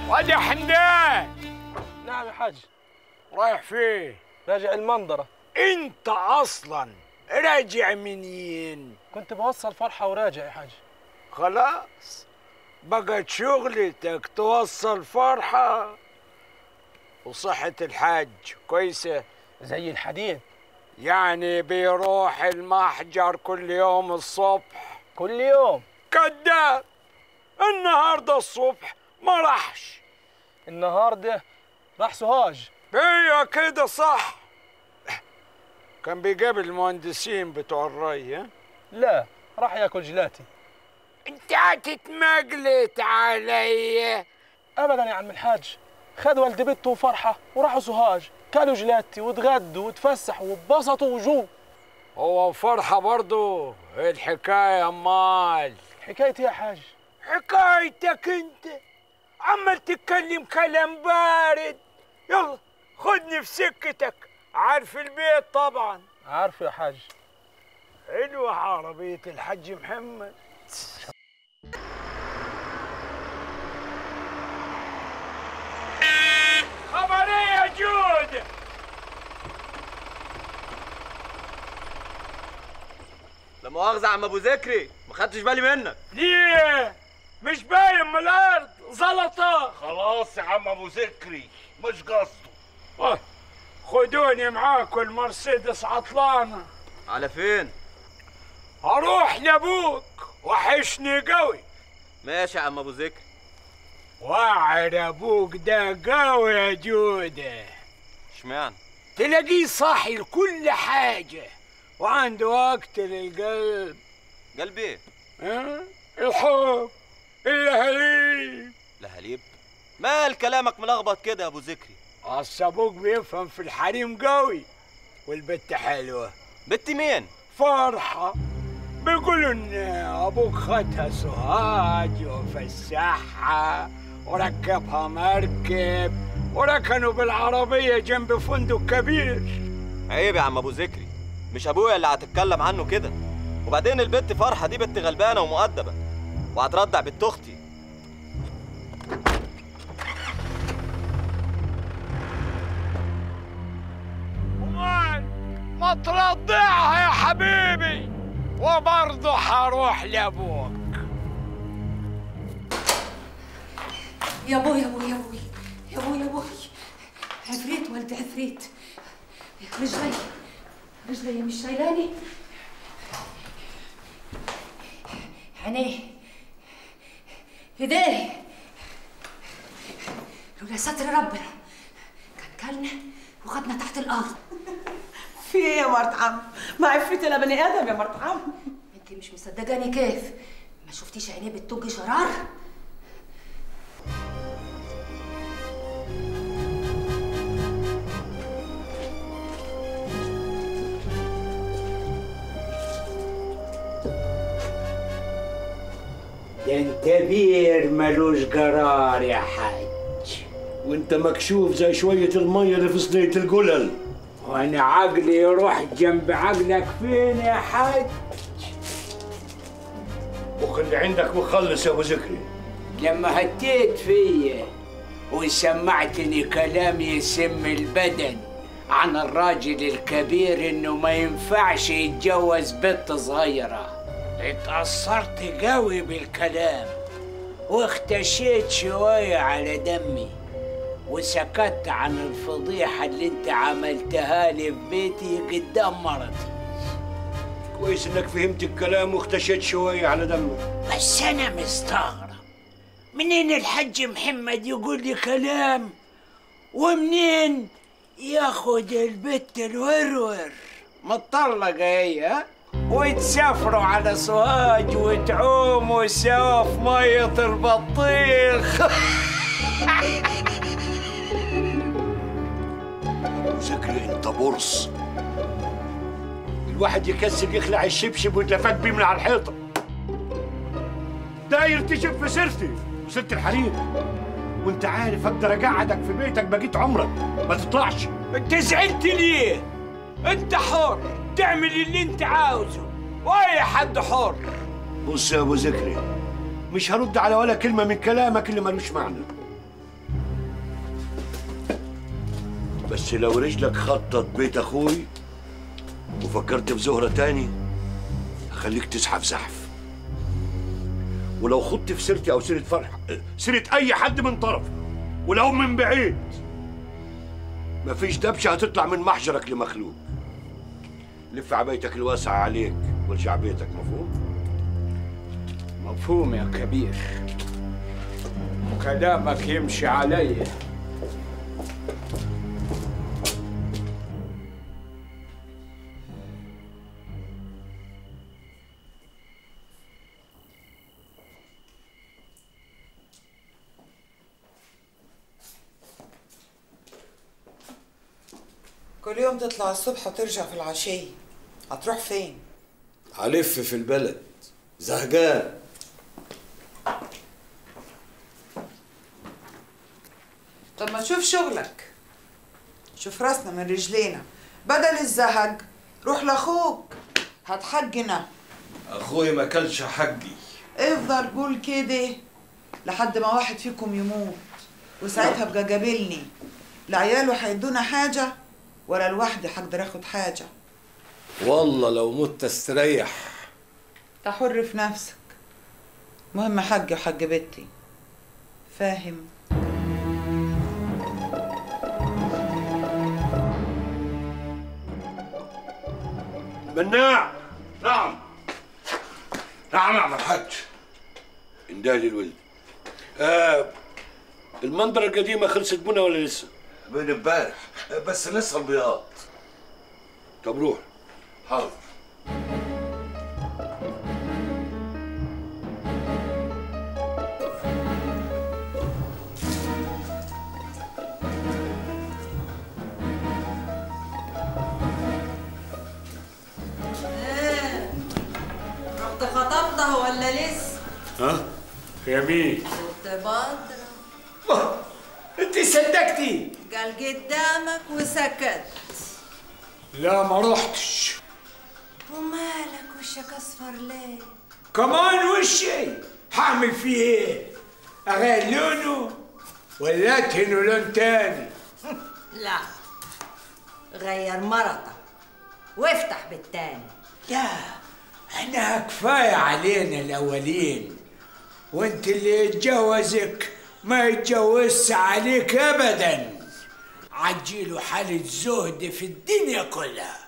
واد يا حمدان نعم يا حاج رايح فين راجع المنظرة انت اصلا راجع منين كنت بوصل فرحة وراجع يا حاج خلاص بقت شغلتك توصل فرحة وصحة الحاج كويسة زي الحديد يعني بيروح المحجر كل يوم الصبح كل يوم كذاب النهارده الصبح ما راحش النهاردة راح سوهاج هي كده صح كان بيقابل المهندسين بتوع الري ها؟ لا راح ياكل جلاتي انت هتتمجلت عليا ابدا يا عم الحاج خد والد بنته وفرحة وراحوا سوهاج كلوا جلاتي واتغدوا واتفسحوا واتبسطوا وجو هو فرحة برضو ايه الحكاية امال حكايتي يا حاج حكايتك انت عمال تتكلم كلام بارد يلا خدني في سكتك عارف البيت طبعا عارف يا حاج حلوة عربية الحاج محمد خبر ايه يا جود لا مؤاخذة يا عم ابو ذكري ما خدتش بالي منك ليه مش باين من الارض زلطة خلاص يا عم ابو ذكري مش قصده آه، خدوني معاكم المرسيدس عطلانة على فين هروح لابوك وحشني قوي ماشي يا عم ابو ذكري وعد ابوك ده قوي يا جودة اشمعنى تلاقيه صاحي لكل حاجة وعنده وقت للقلب قلبي ايه ها؟ الحب اللهاليب لهاليب مال كلامك ملخبط كده يا ابو ذكري أصل ابوك بيفهم في الحريم قوي والبت حلوة بنت مين فرحة بيقولوا ان ابوك خدها سوهاج وفسحها وركبها مركب وركنوا بالعربية جنب فندق كبير عيب يا عم ابو ذكري مش ابويا اللي هتتكلم عنه كده وبعدين البنت فرحه دي بنت غلبانه ومؤدبه وهتردع بنت اختي ومال ما ترضعها يا حبيبي وبرضه حروح لابوك يا ابوي يا ابوي يا ابوي يا ابوي يا ابوي عفريت ولد عفريت رجلي رجلي مش شايلاني عينيه ايديه لولا ستر ربنا كان كلنا وخدنا تحت الارض في ايه يا مرت عم؟ ما عفريت الا بني ادم يا مرت عم انت مش مصدقاني كيف ما شفتيش عينيه بتطج شرار ده انت بير ملوش قرار يا حاج وانت مكشوف زي شوية المية اللي في صينية الجلل وانا عقلي يروح جنب عقلك فين يا حاج وخلي عندك مخلص يا ابو ذكري لما هتيت فيا وسمعتني كلام يسم البدن عن الراجل الكبير انه ما ينفعش يتجوز بنت صغيرة اتأثرت قوي بالكلام واختشيت شوية على دمي وسكت عن الفضيحة اللي انت عملتها لي في بيتي قدام مرتي كويس انك فهمت الكلام واختشيت شوية على دمك بس انا مستغرب منين الحج محمد يقول لي كلام ومنين ياخد البت الورور مطلقة هي ها؟ وتسافروا على سوهاج وتعوموا سوا في مية البطيخ ابو ذكري انت برص الواحد يكسل يخلع الشبشب ويتلفت بيه من على الحيطة داير تشب في سيرتي وسيرة الحريم وانت عارف اقدر اقعدك في بيتك بقيت عمرك ما تطلعش انت زعلت ليه انت حر تعمل اللي انت عاوزه واي حد حر بص يا ابو ذكري مش هرد على ولا كلمة من كلامك اللي ملوش معنى بس لو رجلك خطط بيت اخوي وفكرت في زهرة تاني هخليك تزحف زحف ولو خضت في سيرتي او سيرة فرحة سيرة اي حد من طرف ولو من بعيد مفيش دبشة هتطلع من محجرك لمخلوق لف عبايتك الواسعة عليك وارجع بيتك مفهوم؟ مفهوم يا كبير وكلامك يمشي علي كل يوم تطلع الصبح وترجع في العشية هتروح فين؟ هلف في البلد زهقان طب ما تشوف شغلك شوف راسنا من رجلينا بدل الزهق روح لاخوك هتحجنا اخوي ما كلش حقي افضل قول كده لحد ما واحد فيكم يموت وساعتها بقى قابلني لا عياله هيدونا حاجة ولا لوحدي هقدر اخد حاجة والله لو مت استريح انت حر في نفسك مهم حقي وحق بنتي فاهم مناع نعم نعم يا عم الحاج اندالي الولد آه المنظرة القديمة خلصت بنا ولا لسه؟ من امبارح بس لسه البياض طب روح حاضر رحت خطبتها ولا لسه؟ ها يا مين ست بدر انت صدقتي قال قدامك وسكت لا ما رحتش ومالك وشك اصفر ليه؟ كمان وشي حعمل فيه ايه اغير لونه ولا ادهنه لون تاني لا غير مرتك وافتح بالتاني لا احنا كفاية علينا الأولين وانت اللي يتجوزك ما يتجوزش عليك أبدا عجيله حالة زهد في الدنيا كلها